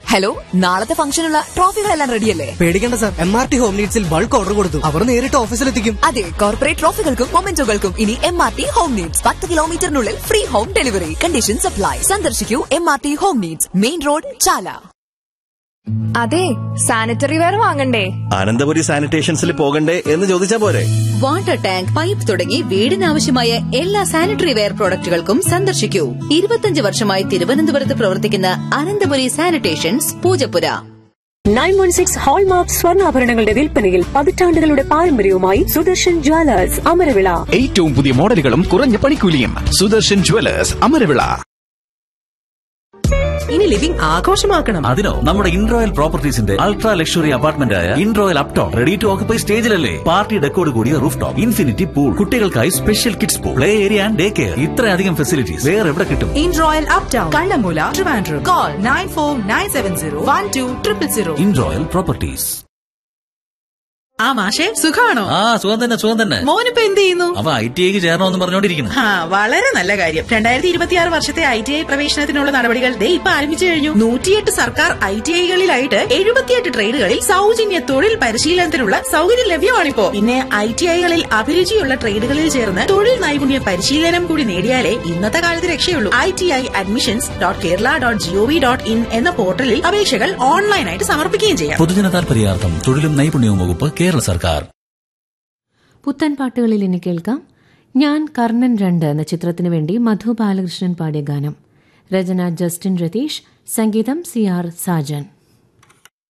hello നാളത്തെ ഫംഗ്ഷനുള്ള ട്രോഫികളെല്ലാം റെഡിയല്ലേ പേടിക്കേണ്ട sir M R T home നീഡ്സിൽ ബൾക്ക് ഓർഡർ കൊടുത്തു അവർ നേരിട്ട് ഓഫീസിലെത്തിക്കും അതെ കോർപ്പറേറ്റ് ട്രോഫികൾക്കും മൊമെന്റോകൾക്കും ഇനി M R T home needs പത്ത് കിലോമീറ്ററിനുള്ളിൽ free home delivery condition supply സന്ദർശിക്കൂ M R T home needs main road Chala അതെ സാനിറ്ററി വെയർ വാങ്ങണ്ടേ അനന്തപുരി സാനിറ്റേഷൻസിൽ പോകണ്ടേ എന്ന് ചോദിച്ചാ പോരെ വാട്ടർ ടാങ്ക് പൈപ്പ് തുടങ്ങി വീടിനാവശ്യമായ എല്ലാ സാനിറ്ററി വെയർ പ്രോഡക്റ്റുകൾക്കും സന്ദർശിക്കൂ ഇരുപത്തിയഞ്ച് വർഷമായി തിരുവനന്തപുരത്ത് പ്രവർത്തിക്കുന്ന Ananthapuri sanitations Poojappura nine one six hallmark സ്വർണ്ണാഭരണങ്ങളുടെ വിൽപ്പനയിൽ പതിറ്റാണ്ടുകളുടെ പാരമ്പര്യവുമായി സുദർശൻ ജ്വല്ലേഴ്സ് അമരവിള ഏറ്റവും പുതിയ മോഡലുകളും കുറഞ്ഞ പണിക്കൂലിയും സുദർശൻ ജുവലേഴ്സ് അമരവിള ഇനി ലിവിംഗ് ആഘോഷമാക്കണം അതിനോ നമ്മുടെ ഇൻറോയൽ പ്രോപ്പർട്ടീസിന്റെ അൾട്രാ ലക്ഷറി അപ്പാർട്ട്മെന്റ് ആയ in royal uptown ready to occupy സ്റ്റേജിലല്ലേ പാർട്ടി ഡെക്കോട് കൂടിയ റൂഫ് ടോപ്പ് ഇൻഫിനിറ്റി പൂൾ കുട്ടികൾക്കായി special kids pool play area and day care ഇത്രയധികം ഫെസിലിറ്റീസ് വേറെ എവിടെ കിട്ടും in royal up town Kannammoola Trivandrum call nine four nine seven zero one two triple zero in royal properties ആ മാഷെ സുഖാണോ ആ സുഖം തന്നെ സുഖം തന്നെ മോനിപ്പോ എന്ത് ചെയ്യുന്നു അവ ഐ ടി ഐക്ക് ചേരണമെന്ന് പറഞ്ഞോണ്ടിരിക്കുന്നു ആ വളരെ നല്ല കാര്യം രണ്ടായിരത്തി ഇരുപത്തിയാറ് വർഷത്തെ ഐ ടി ഐ പ്രവേശനത്തിനുള്ള നടപടികൾ ദേ ഇപ്പൊ ആരംഭിച്ചു കഴിഞ്ഞു നൂറ്റിയെട്ട് സർക്കാർ ഐ ടി ഐകളിലായിട്ട് എഴുപത്തിയെട്ട് ട്രേഡുകളിൽ സൗജന്യ തൊഴിൽ പരിശീലനത്തിനുള്ള സൗകര്യം ലഭ്യമാണിപ്പോ പിന്നെ ഐ ടി ഐകളിൽ അഭിരുചിയുള്ള ട്രേഡുകളിൽ ചേർന്ന് തൊഴിൽ നൈപുണ്യ പരിശീലനം കൂടി നേടിയാലേ ഇന്നത്തെ കാലത്ത് രക്ഷയുള്ളൂ I T I admissions dot Kerala dot GOV dot in എന്ന പോർട്ടലിൽ അപേക്ഷകൾ ഓൺലൈനായിട്ട് സമർപ്പിക്കുകയും ചെയ്യാം പൊതുജന താൽപര്യാർത്ഥം തൊഴിലും നൈപുണ്യവും വകുപ്പ് കേരള സർക്കാർ പുത്തൻ പാട്ടുകളിൽ ഇനി കേൾക്കാം ഞാൻ കർണൻ രണ്ട് എന്ന ചിത്രത്തിനു വേണ്ടി മധു ബാലകൃഷ്ണൻ പാടിയ ഗാനം രചന ജസ്റ്റിൻ രതീഷ് സംഗീതം സി ആർ സാജൻ